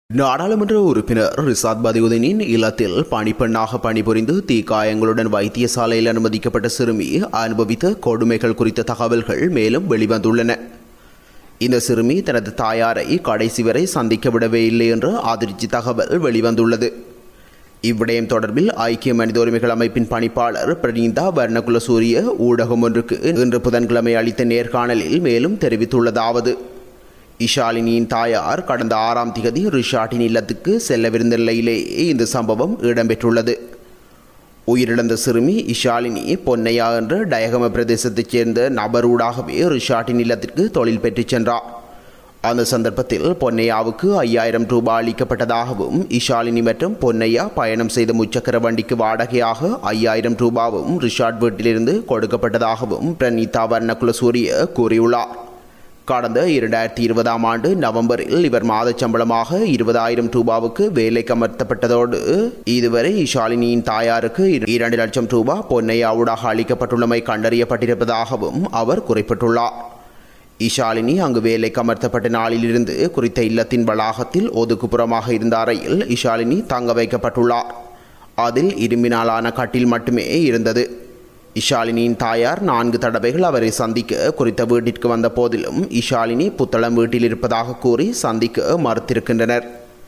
நாடாளுமன்ற உறுப்பினர் ரிசாத் பதியுதீனின் இல்லத்தில் பணிப்பெண்ணாக பணிபுரிந்து தீக்காயங்களுடன் வைத்தியசாலையில் அனுமதிக்கப்பட்ட சிறுமி அனுபவித்த கொடுமைகள் குறித்த தகவல்கள் மேலும் வெளிவந்துள்ளன இந்த சிறுமி தனது தாயாரை கடைசி வரை சந்திக்க விடவே இல்லை என்ற அதிர்ச்சி தகவல் வெளிவந்துள்ளது இவ்விடயம் தொடர்பில் ஐக்கிய மனித உரிமைகள் அமைப்பின் பணிப்பாளர் பிரணீதா வர்ணகுல சூரிய ஊடகம் ஒன்றுக்கு இன்று புதன்கிழமை அளித்த நேர்காணலில் மேலும் தெரிவித்துள்ளதாவது இஷாலினியின் தாயார் கடந்த ஆறாம் திகதி ரிஷாட்டின் இல்லத்துக்கு செல்லவிருந்த நிலையிலேயே இந்த சம்பவம் இடம்பெற்றுள்ளது உயிரிழந்த சிறுமி இஷாலினி பொன்னையா என்ற டயகம பிரதேசத்தைச் சேர்ந்த நபரூடாகவே ரிஷாட்டின் இல்லத்திற்கு தொழில் பெற்றுச் சென்றார் அந்த சந்தர்ப்பத்தில் பொன்னையாவுக்கு ஐயாயிரம் ரூபாய் அளிக்கப்பட்டதாகவும் இஷாலினி மற்றும் பொன்னையா பயணம் செய்த முச்சக்கர வண்டிக்கு வாடகையாக ஐயாயிரம் ரூபாவும் ரிஷாட் வீட்டிலிருந்து கொடுக்கப்பட்டதாகவும் பிரணீதா வர்ணகுலசூரிய கூறியுள்ளார் கடந்த இரண்டாயிரத்தி இருபதாம் ஆண்டு நவம்பரில் இவர் மாதச் சம்பளமாக இருபதாயிரம் ரூபாவுக்கு வேலைக்கு அமர்த்தப்பட்டதோடு இதுவரை இஷாலினியின் தாயாருக்கு இரண்டு லட்சம் ரூபாய் பொன்னையாவுடாக அளிக்கப்பட்டுள்ளமை கண்டறியப்பட்டிருப்பதாகவும் அவர் குறிப்பிட்டுள்ளார் இஷாலினி அங்கு வேலைக்கு அமர்த்தப்பட்ட நாளிலிருந்து குறித்த இல்லத்தின் வளாகத்தில் ஒதுக்குப்புறமாக இருந்த அறையில் இஷாலினி தங்க வைக்கப்பட்டுள்ளார் அதில் இரும்பினாலான கட்டில் மட்டுமே இருந்தது இஷாலினியின் தாயார் நான்கு தடவைகள் அவரை சந்திக்க குறித்த வீட்டிற்கு வந்த போதிலும் இஷாலினி புத்தளம் வீட்டில் இருப்பதாக கூறி சந்திக்க மறுத்திருக்கின்றனர்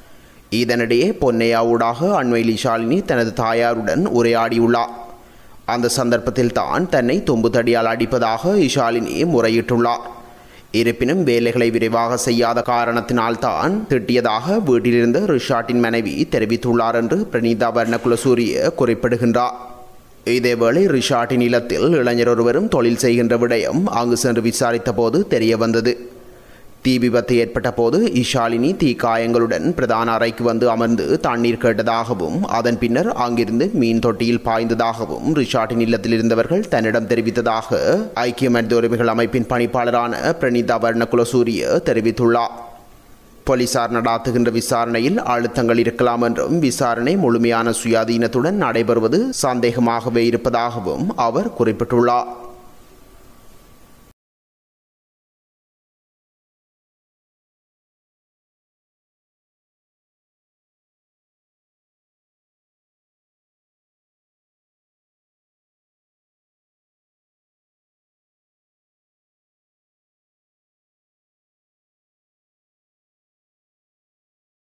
இதனிடையே பொன்னையா ஊடாக அண்மையில் இஷாலினி தனது தாயாருடன் உரையாடியுள்ளார் அந்த சந்தர்ப்பத்தில் தான் தன்னை தும்பு தடியால் அடிப்பதாக இஷாலினி முறையிட்டுள்ளார் இருப்பினும் வேலைகளை விரைவாக செய்யாத காரணத்தினால் தான் திட்டியதாக வீட்டிலிருந்த ரிஷாட்டின் மனைவி தெரிவித்துள்ளார் என்று பிரணீதா வர்ணகுலசூரிய குறிப்பிடுகின்றார் இதேவேளை ரிஷாட்டின் இல்லத்தில் இளைஞர் ஒருவரும் தொழில் செய்கின்ற விடயம் அங்கு சென்று விசாரித்த போது தெரிய வந்தது தீ விபத்து ஏற்பட்ட போது இஷாலினி தீ காயங்களுடன் பிரதான அறைக்கு வந்து அமர்ந்து தண்ணீர் கேட்டதாகவும் அதன் பின்னர் அங்கிருந்து மீன் தொட்டியில் பாய்ந்ததாகவும் ரிஷாட்டின் இல்லத்தில் இருந்தவர்கள் தன்னிடம் தெரிவித்ததாக ஐக்கிய மனித உரிமைகள் அமைப்பின் பணிப்பாளரான பிரணீதா வர்ணகுலசூரிய தெரிவித்துள்ளார் போலீசார் நடாத்துகின்ற விசாரணையில் அழுத்தங்கள் இருக்கலாம் என்றும் விசாரணை முழுமையான சுயாதீனத்துடன் நடைபெறுவது சந்தேகமாகவே இருப்பதாகவும் அவர் குறிப்பிட்டுள்ளார்